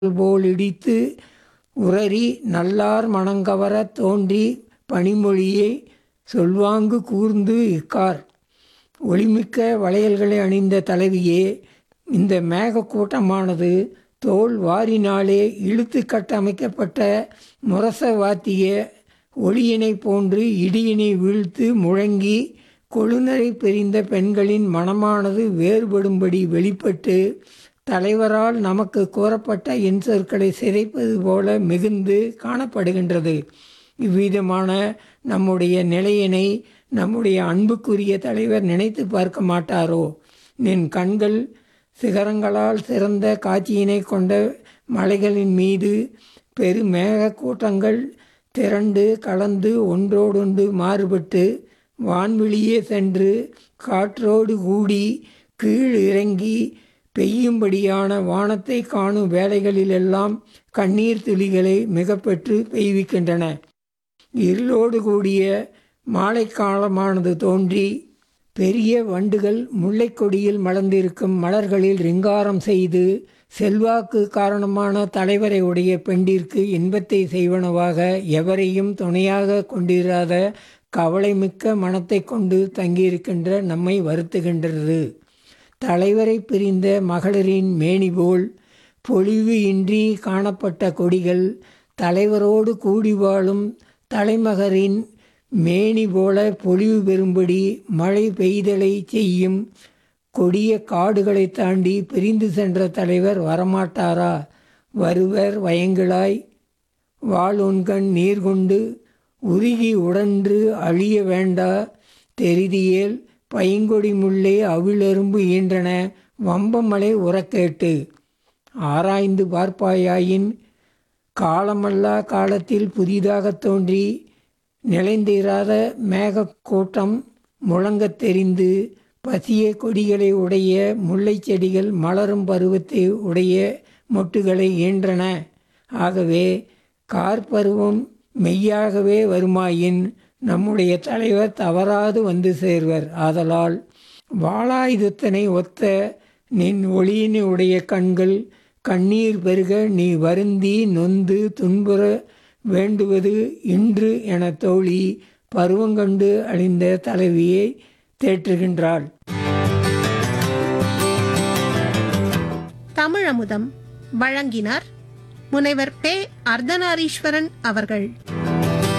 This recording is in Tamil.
போல் இடித்து உரறி நல்லார் மனங்கவரத் தோன்றிப் பணிமொழியை சொல்வாங்கு கூர்ந்து இக்கார் ஒளிமிக்க வளையல்களை அணிந்த தலைவியே இந்த மேகக்கூட்டமானது தோல் வாரினாலே இழுத்துக் கட்டமைக்கப்பட்ட முரச வாத்திய ஒலியினைப் போன்று இடியினை வீழ்த்து முழங்கி கொழுநரை பிரிந்த பெண்களின் மனமானது வேறுபடும்படி வெளிப்பட்டு தலைவரால் நமக்கு கூறப்பட்ட இன்சொற்களை சிதைப்பது போல மிகுந்து காணப்படுகின்றது இவ்விதமான நம்முடைய நிலையினை நம்முடைய அன்புக்குரிய தலைவர் நினைத்து பார்க்க மாட்டாரோ நின் கண்கள் சிகரங்களால் சிறந்த காட்சியினை கொண்ட மலைகளின் மீது பெருமேகக் கூட்டங்கள் திரண்டு கலந்து ஒன்றோடொன்று மாறுபட்டு வான்வெளியே சென்று காற்றோடு கூடி கீழ் இறங்கி பெய்யும்படியான வானத்தை காணும் வேளைகளிலெல்லாம் கண்ணீர் துளிகளை மிகப்பெற்று பெய்விக்கின்றன இருளோடு கூடிய மாலைக்காலமானது தோன்றி பெரிய வண்டுகள் முல்லைக்கொடியில் மலர்ந்திருக்கும் மலர்களில் ரிங்காரம் செய்து செல்வாக்கு காரணமான தலைவரை உடைய பெண்டிற்கு இன்பத்தை செய்வனவாக எவரையும் துணையாக கொண்டிராத கவலைமிக்க மனத்தை கொண்டு தங்கியிருக்கின்ற நம்மை வருத்துகின்றது தலைவரை பிரிந்த மகளிரின் மேனி போல் பொலிவு இன்றி காணப்பட்ட கொடிகள் தலைவரோடு கூடி வாழும் தலைமகரின் மேனி போல பொலிவு பெறும்படி மழை பெய்தலை செய்யும் கொடிய காடுகளை தாண்டி பிரிந்து சென்ற தலைவர் வரமாட்டாரா வருவர் வயங்கிழாய் வாளொன்கண் நீர் கொண்டு உருகி உடன்று அழிய வேண்டா தெரிதியேல் பைங்கொடி முள்ளே அவிழெரும்பு ஈன்றன வம்பமலை உறக்கேட்டு ஆராய்ந்து பார்ப்பாயாயின் காலமல்லா காலத்தில் புதிதாகத் தோன்றி நிலைந்திராத மேகக்கூட்டம் முழங்கத் தெரிந்து பசிய கொடிகளை உடைய முல்லைச் செடிகள் மலரும் பருவத்தை உடைய மொட்டுகளை ஈன்றன ஆகவே கார்பருவம் மெய்யாகவே வருமாயின் நம்முடைய தலைவர் தவறாது வந்து சேர்வர் ஆதலால் வாளாயுதத்தனை ஒத்த நின் ஒளியினை உடைய கண்கள் கண்ணீர் பெருக நீ வருந்தி நொந்து துன்புற வேண்டுவது இன்று என தோழி பருவங்கண்டு அழிந்த தலைவியை தேற்றுகின்றாள் தமிழமுதம் வழங்கினார் முனைவர் பே அர்த்தநாரீஸ்வரன் அவர்கள்